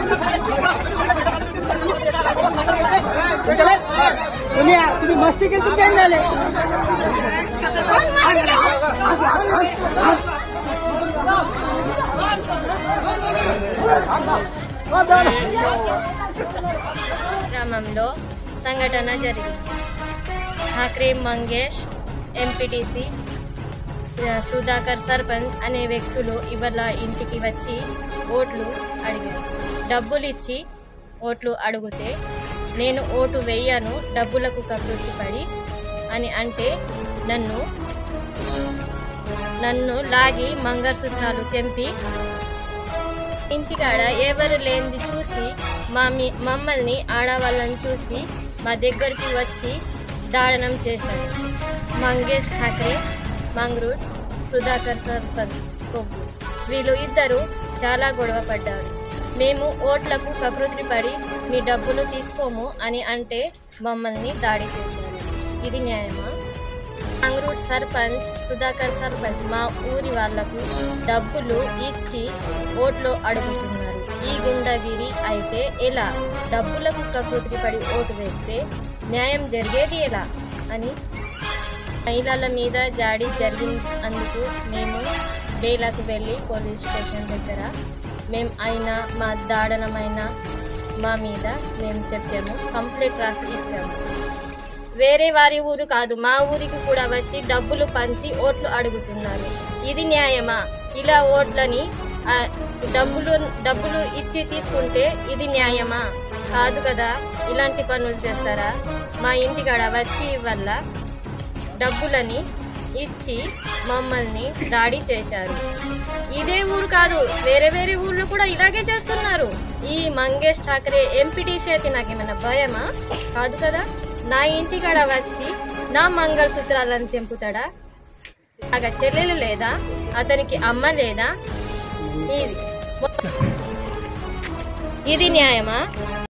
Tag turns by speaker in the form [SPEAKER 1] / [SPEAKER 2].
[SPEAKER 1] तुम्ही तुम्ही मस्ती केली तुमच्या झाले
[SPEAKER 2] గ్రామంలో సంఘటన జరిగింది ఠాక్రే మంగేష్ ఎంపీటీసీ సుధాకర్ సర్పంచ్ అనే వ్యక్తులు ఇవాళ ఇంటికి వచ్చి ఓట్లు అడిగారు డబ్బులు ఇచ్చి ఓట్లు అడిగితే నేను ఓటు వేయను డబ్బులకు కకృతి పడి అని అంటే నన్ను నన్ను లాగి మంగళసూత్రాలు తెంపి ఇంటికాడ ఎవరు లేనిది చూసి మా మీ మమ్మల్ని ఆడవాళ్ళని చూసి మా దగ్గరికి వచ్చి దాడనం చేశారు మంగేష్ ఠాకరే మంగ్రూర్ సుధాకర్ సర్పంచ్ కొవ్వు వీళ్ళు ఇద్దరు చాలా గొడవ పడ్డారు మేము ఓట్లకు కకృతి పడి మీ డబ్బులు తీసుకోము అని అంటే మమ్మల్ని దాడి చేశారు ఇది న్యాయమా మంగరూర్ సర్పంచ్ సుధాకర్ సర్పంచ్ మా ఊరి వాళ్లకు డబ్బులు ఇచ్చి ఓట్లు అడుగుతున్నారు ఈ గుండగిరి అయితే ఎలా డబ్బులకు కకృతి పడి ఓటు వేస్తే న్యాయం జరిగేది ఎలా అని మహిళల మీద జాడి జరిగినందుకు మేము బేలాకు వెళ్ళి పోలీస్ స్టేషన్ దగ్గర మేము అయినా మా దాడనమైన మా మీద మేము చెప్పాము కంప్లైంట్ రాసి ఇచ్చాము వేరే వారి ఊరు కాదు మా ఊరికి కూడా వచ్చి డబ్బులు పంచి ఓట్లు అడుగుతున్నారు ఇది న్యాయమా ఇలా ఓట్లని ఆ, డబ్బులు డబ్బులు ఇచ్చి తీసుకుంటే ఇది న్యాయమా కాదు కదా ఇలాంటి పనులు చేస్తారా మా ఇంటికాడ వచ్చి వల్ల డబ్బులని ఇచ్చి మమ్మల్ని దాడి చేశారు ఇదే ఊరు కాదు వేరే వేరే ఊర్లో కూడా ఇలాగే చేస్తున్నారు ఈ మంగేష్ ఠాకరే ఎంపీటీసీ అయితే నాకేమైనా భయమా కాదు కదా నా ఇంటికాడ వచ్చి నా మంగళసూత్రాలను తెంపుతాడా నాకు చెల్లెలు లేదా అతనికి అమ్మ లేదా ఇది ఇది న్యాయమా